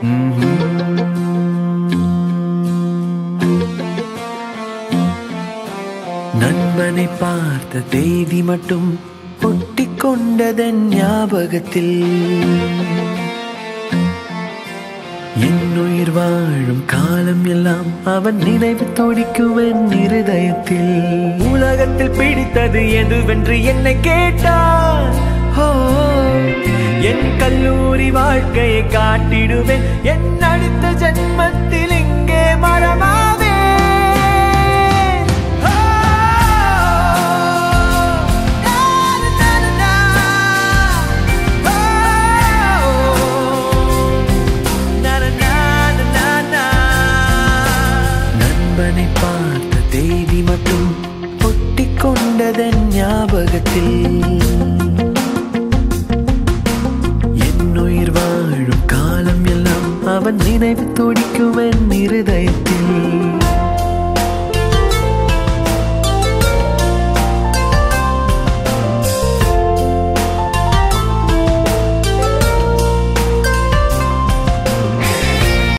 நண்பனை பார்த்த தேதி மட்டும் ஒட்டிக் கொண்டதன் ஞாபகத்தில் என் உயிர் வாழும் காலம் எல்லாம் அவன் நினைவு துடிக்கும் என் இருதயத்தில் உலகத்தில் பிடித்தது எதுவென்று என்னை கேட்டான் ஓ என் கல்லூரி வாழ்க்கையை காட்டிடுவேன் என் அடுத்த ஜென்மத்தில் இங்கே மரமாவே நண்பனை பார்த்த தேதி மட்டும் ஒட்டிக் கொண்டதன் ஞாபகத்தில் என் உயிர் வாழும் காலம் எல்லாம் அவன் நினைவு துடிக்கும் என் இருதயத்தில்